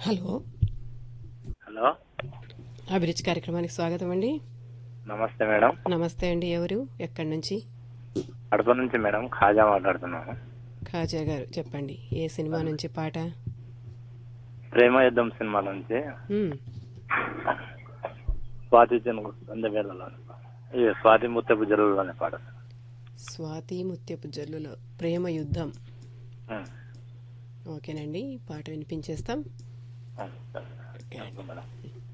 Hello hello అభిరుచి కార్యక్రమానికి స్వాగతం అండి నమస్తే మేడం నమస్తే అండి ఎవరు ఎక్కడి నుంచి కడప నుంచి మేడం ఖాజా మాట్లాడుతున్నాను ఖాజా గారు చెప్పండి ఏ సినిమా నుంచి పాట ప్రేమ యుద్ధం సినిమా నుంచి మ్మ్. స్వాతి చెనుగు అందవేళలో ఈ స్వాతి ముత్తపు జరువులు అనే పాట స్వాతి ముత్యపు జల్లులో ప్రేమ యుద్ధం ఉం. ఓకేనండి పాట వినిపించేస్తాం ఉం. Okay madam